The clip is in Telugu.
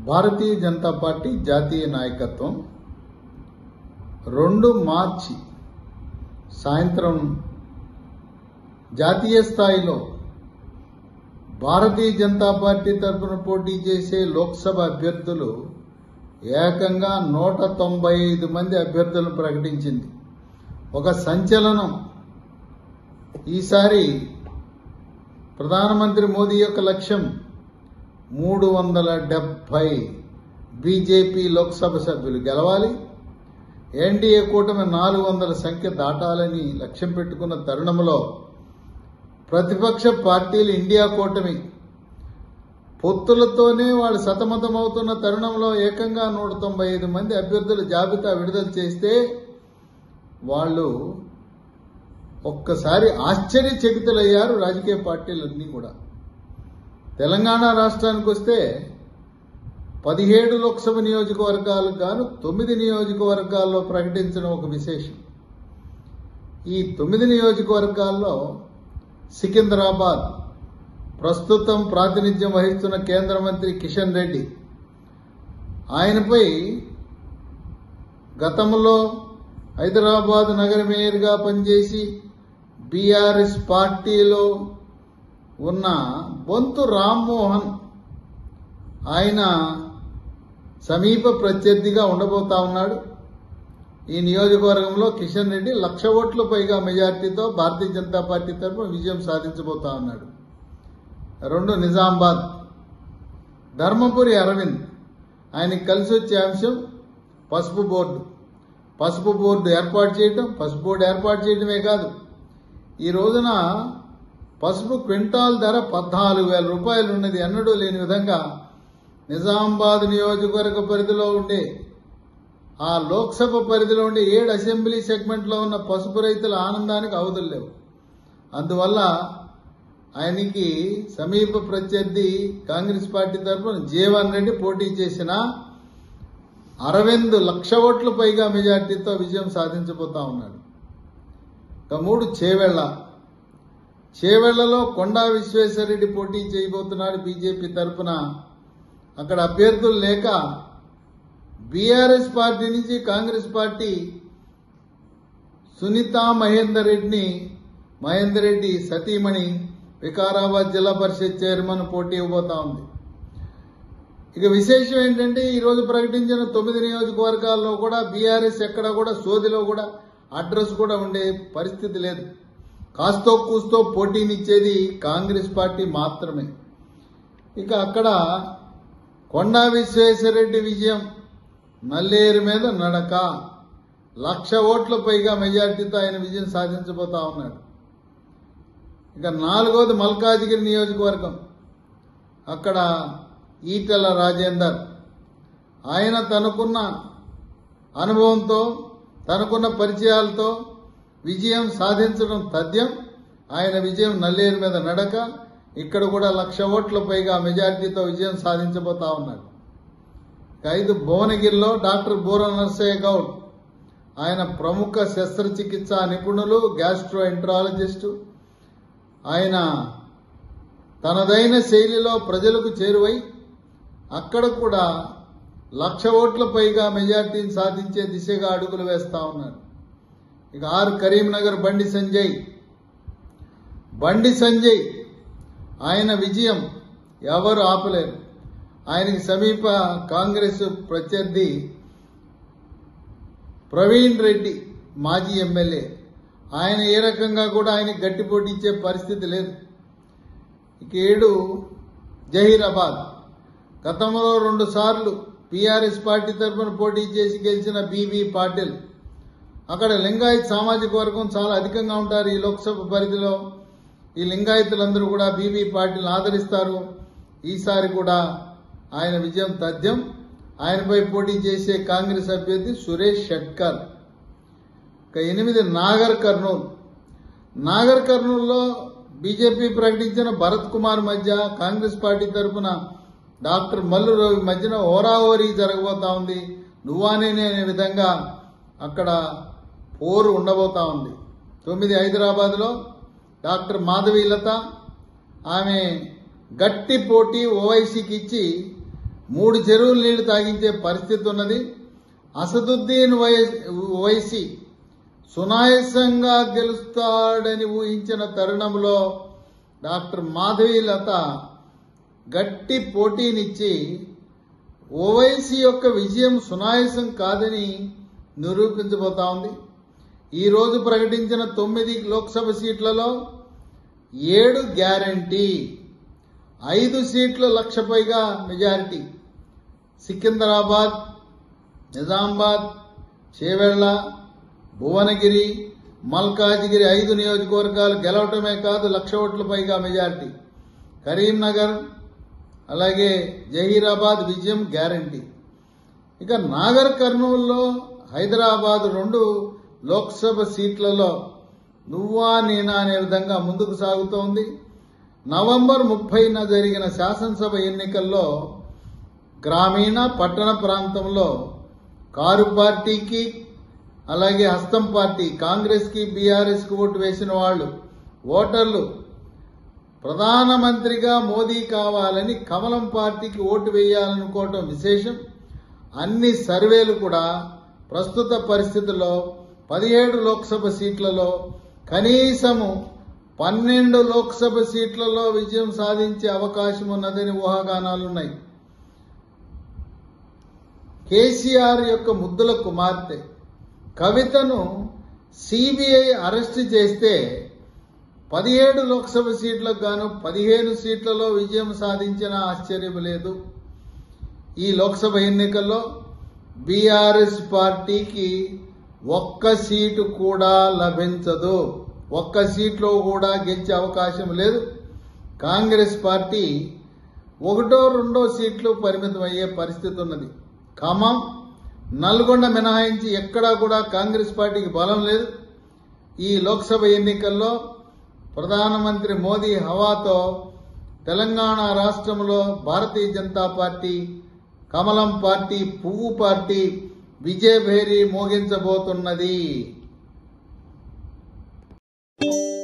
భారతీయ జనతా పార్టీ జాతీయ నాయకత్వం రెండు మార్చి సాయంత్రం జాతీయ స్థాయిలో భారతీయ జనతా పార్టీ తరఫున పోటీ చేసే లోక్సభ అభ్యర్థులు ఏకంగా నూట తొంభై ఐదు మంది అభ్యర్థులను ప్రకటించింది ఒక సంచలనం ఈసారి ప్రధానమంత్రి మోదీ యొక్క లక్ష్యం మూడు వందల డెబ్బై బీజేపీ లోక్సభ సభ్యులు గెలవాలి ఎన్డీఏ కూటమి నాలుగు వందల సంఖ్య దాటాలని లక్ష్యం పెట్టుకున్న తరుణంలో ప్రతిపక్ష పార్టీలు ఇండియా కూటమి పొత్తులతోనే వాళ్ళు సతమతమవుతున్న తరుణంలో ఏకంగా నూట తొంభై ఐదు మంది అభ్యర్థుల జాబితా విడుదల చేస్తే వాళ్ళు ఒక్కసారి ఆశ్చర్యచకితులయ్యారు రాజకీయ పార్టీలన్నీ కూడా తెలంగాణ రాష్ట్రానికి వస్తే పదిహేడు లోక్సభ నియోజకవర్గాలకు గాను తొమ్మిది నియోజకవర్గాల్లో ప్రకటించడం ఒక విశేషం ఈ తొమ్మిది నియోజకవర్గాల్లో సికింద్రాబాద్ ప్రస్తుతం ప్రాతినిధ్యం వహిస్తున్న కేంద్ర మంత్రి కిషన్ రెడ్డి ఆయనపై గతంలో హైదరాబాద్ నగర మేయర్గా పనిచేసి బీఆర్ఎస్ పార్టీలో ఉన్న బొంతు రామ్మోహన్ ఆయన సమీప ప్రత్యర్థిగా ఉండబోతా ఉన్నాడు ఈ నియోజకవర్గంలో కిషన్ రెడ్డి లక్ష ఓట్ల పైగా మెజార్టీతో భారతీయ జనతా పార్టీ తరఫున విజయం సాధించబోతా ఉన్నాడు రెండు నిజామాబాద్ ధర్మపురి అరవింద్ ఆయనకి కలిసి వచ్చే అంశం పసుపు బోర్డు పసుపు బోర్డు ఏర్పాటు చేయటం పసుపు బోర్డు ఏర్పాటు చేయడమే కాదు ఈ రోజున పసుపు క్వింటాల్ ధర పద్నాలుగు వేల రూపాయలు ఉన్నది ఎన్నడూ లేని విధంగా నిజామాబాద్ నియోజకవర్గ పరిధిలో ఉండే ఆ లోక్సభ పరిధిలో ఉండే ఏడు అసెంబ్లీ సెగ్మెంట్లో ఉన్న పసుపు రైతుల ఆనందానికి అవధులు లేవు అందువల్ల ఆయనకి సమీప ప్రత్యర్థి కాంగ్రెస్ పార్టీ తరఫున జీవన్ రెడ్డి పోటీ చేసిన అరవింద్ లక్ష ఓట్ల పైగా మెజార్టీతో విజయం సాధించబోతా ఉన్నాడు ఇక మూడు చేవెళ్ల చేవెళ్లలో కొండా విశ్వేశ్వరరెడ్డి పోటీ చేయబోతున్నాడు బీజేపీ తరఫున అక్కడ అభ్యర్థులు లేక బీఆర్ఎస్ పార్టీ నుంచి కాంగ్రెస్ పార్టీ సునీతా మహేందర్ రెడ్డిని మహేందర్ రెడ్డి సతీమణి వికారాబాద్ జిల్లా పరిషత్ చైర్మన్ పోటీ ఇవ్వబోతా ఉంది ఇక విశేషం ఏంటంటే ఈ రోజు ప్రకటించిన తొమ్మిది నియోజకవర్గాల్లో కూడా బీఆర్ఎస్ ఎక్కడ కూడా సోదిలో కూడా అడ్రస్ కూడా ఉండే పరిస్థితి లేదు కాస్తో కూస్తో పోటీనిచ్చేది కాంగ్రెస్ పార్టీ మాత్రమే ఇక అక్కడ కొండా విశ్వేశ్వరరెడ్డి విజయం నల్లేరు మీద నడక లక్ష ఓట్ల పైగా మెజార్టీతో ఆయన విజయం సాధించబోతా ఉన్నాడు ఇక నాలుగోది మల్కాజిగిరి నియోజకవర్గం అక్కడ ఈటెల రాజేందర్ ఆయన తనకున్న అనుభవంతో తనకున్న పరిచయాలతో విజయం సాధించడం తథ్యం ఆయన విజయం నల్లేరు మీద నడక ఇక్కడ కూడా లక్ష ఓట్ల పైగా మెజార్టీతో విజయం సాధించబోతా ఉన్నాడు ఇక ఐదు భువనగిరిలో డాక్టర్ బూర నర్సయ్య గౌడ్ ఆయన ప్రముఖ శస్త్రచికిత్స నిపుణులు గ్యాస్ట్రో ఎంట్రాలజిస్టు ఆయన తనదైన శైలిలో ప్రజలకు చేరువై అక్కడ కూడా లక్ష ఓట్ల పైగా మెజార్టీని సాధించే దిశగా అడుగులు వేస్తా ఉన్నాడు ఇక ఆర్ కరీంనగర్ బండి సంజయ్ బండి సంజయ్ ఆయన విజయం ఎవరు ఆపలేరు ఆయనకి సమీప కాంగ్రెస్ ప్రత్యర్థి ప్రవీణ్ రెడ్డి మాజీ ఎమ్మెల్యే ఆయన ఏ రకంగా కూడా ఆయనకి గట్టి పోటీ ఇచ్చే పరిస్థితి లేదు ఇక ఏడు జహీరాబాద్ గతంలో రెండు సార్లు బీఆర్ఎస్ పార్టీ తరఫున పోటీ చేసి గెలిచిన బీబీ పాటిల్ అక్కడ లింగాయత్ సామాజిక వర్గం చాలా అధికంగా ఉంటారు ఈ లోక్సభ పరిధిలో ఈ లింగాయతులందరూ కూడా బీబీ పార్టీని ఆదరిస్తారు ఈసారి కూడా ఆయన విజయం తథ్యం ఆయనపై పోటీ చేసే కాంగ్రెస్ అభ్యర్థి సురేష్ షట్కర్ ఇక ఎనిమిది నాగర్ కర్నూల్ నాగర్ కర్నూల్లో బీజేపీ ప్రకటించిన భరత్ కుమార్ మధ్య కాంగ్రెస్ పార్టీ తరఫున డాక్టర్ మల్లు రవి మధ్యన ఓరాఓరి జరగబోతా ఉంది నువ్వానేనే అనే విధంగా అక్కడ పోరు ఉండబోతా ఉంది తొమ్మిది హైదరాబాద్లో డాక్టర్ మాధవీలత ఆమె గట్టి పోటీ ఓవైసీకి ఇచ్చి మూడు చెరువులు నీళ్లు తాగించే పరిస్థితి ఉన్నది అసదుద్దీన్ వై- వైసీ సునాయాసంగా గెలుస్తాడని ఊహించిన తరుణంలో డాక్టర్ మాధవి లత గట్టి పోటీనిచ్చి ఓవైసీ యొక్క విజయం సునాయాసం కాదని నిరూపించబోతా ఉంది ఈ రోజు ప్రకటించిన తొమ్మిది లోక్సభ సీట్లలో ఏడు గ్యారంటీ ఐదు సీట్ల లక్ష పైగా మెజారిటీ సికింద్రాబాద్ నిజామాబాద్ చేవెళ్ల భువనగిరి మల్కాజిగిరి ఐదు నియోజకవర్గాలు గెలవటమే కాదు లక్ష ఓట్ల పైగా మెజారిటీ కరీంనగర్ అలాగే జహీరాబాద్ విజయం గ్యారంటీ ఇక నాగర్ కర్నూలులో హైదరాబాద్ రెండు లోక్సభ సీట్లలో నువ్వా నేనా అనే విధంగా ముందుకు సాగుతోంది నవంబర్ ముప్పైన జరిగిన శాసనసభ ఎన్నికల్లో గ్రామీణ పట్టణ ప్రాంతంలో కారు పార్టీకి అలాగే హస్తం పార్టీ కాంగ్రెస్కి బీఆర్ఎస్కి ఓటు వేసిన వాళ్ళు ఓటర్లు ప్రధానమంత్రిగా మోదీ కావాలని కమలం పార్టీకి ఓటు వేయాలనుకోవటం విశేషం అన్ని సర్వేలు కూడా ప్రస్తుత పరిస్థితుల్లో పదిహేడు లోక్సభ సీట్లలో కనీసము పన్నెండు లోక్సభ సీట్లలో విజయం సాధించే అవకాశం ఉన్నదని ఊహాగానాలున్నాయి కేసీఆర్ యొక్క ముద్దుల కుమార్తె కవితను సిబిఐ అరెస్ట్ చేస్తే పదిహేడు లోక్సభ సీట్లకు గాను పదిహేను సీట్లలో విజయం సాధించిన ఆశ్చర్యం లేదు ఈ లోక్సభ ఎన్నికల్లో బీఆర్ఎస్ పార్టీకి ఒక్క సీటు కూడా లభించదు ఒక్క సీట్లో కూడా గెలిచే అవకాశం లేదు కాంగ్రెస్ పార్టీ ఒకటో రెండో సీట్లు పరిమితం అయ్యే పరిస్థితి ఉన్నది ఖమ్మం నల్గొండ మినహాయించి ఎక్కడా కూడా కాంగ్రెస్ పార్టీకి బలం లేదు ఈ లోక్సభ ఎన్నికల్లో ప్రధానమంత్రి మోదీ హవాతో తెలంగాణ రాష్ట్రంలో భారతీయ జనతా పార్టీ కమలం పార్టీ పువ్వు పార్టీ విజయభేరి మోగించబోతున్నది